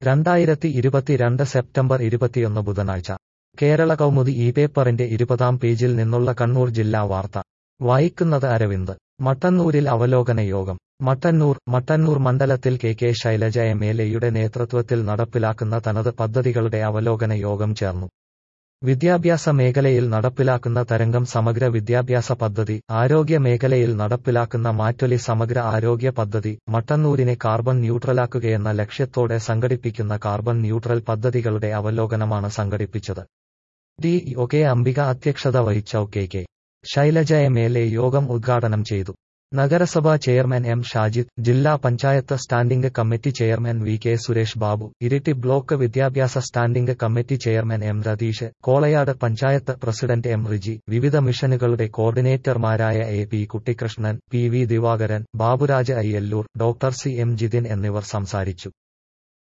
രണ്ടായിരത്തി ഇരുപത്തിരണ്ട് സെപ്റ്റംബർ ഇരുപത്തിയൊന്ന് ബുധനാഴ്ച കേരള കൗമുദി ഈ പേപ്പറിന്റെ ഇരുപതാം പേജിൽ നിന്നുള്ള കണ്ണൂർ ജില്ലാ വാർത്ത വായിക്കുന്നത് അരവിന്ദ് മട്ടന്നൂരിൽ അവലോകന യോഗം മട്ടന്നൂർ മട്ടന്നൂർ മണ്ഡലത്തിൽ K K Shailaja M L എയുടെ നേതൃത്വത്തിൽ നടപ്പിലാക്കുന്ന തനത് പദ്ധതികളുടെ അവലോകന യോഗം ചേർന്നു വിദ്യാഭ്യാസ മേഖലയിൽ നടപ്പിലാക്കുന്ന തരംഗം സമഗ്ര വിദ്യാഭ്യാസ പദ്ധതി ആരോഗ്യ മേഖലയിൽ നടപ്പിലാക്കുന്ന മാറ്റൊലി സമഗ്ര ആരോഗ്യ പദ്ധതി മട്ടന്നൂരിനെ കാർബൺ ന്യൂട്രലാക്കുകയെന്ന ലക്ഷ്യത്തോടെ സംഘടിപ്പിക്കുന്ന കാർബൺ ന്യൂട്രൽ പദ്ധതികളുടെ അവലോകനമാണ് സംഘടിപ്പിച്ചത് ഡി ഒ കെ അംബിക അധ്യക്ഷത വഹിച്ച K K Shailaja M L A യോഗം ഉദ്ഘാടനം ചെയ്തു നഗരസഭാ ചെയർമാൻ എം ഷാജിദ് ജില്ലാ panchayat standing committee chairman V K Suresh Babu Iritty block വിദ്യാഭ്യാസ standing committee chairman M Ratheesh Kolayad panchayat president M Riji വിവിധ മിഷനുകളുടെ കോർഡിനേറ്റർമാരായ A P Kuttikrishnan P V Divakaran Baburaj Ayyalloor doctor C M Jithin എന്നിവർ സംസാരിച്ചു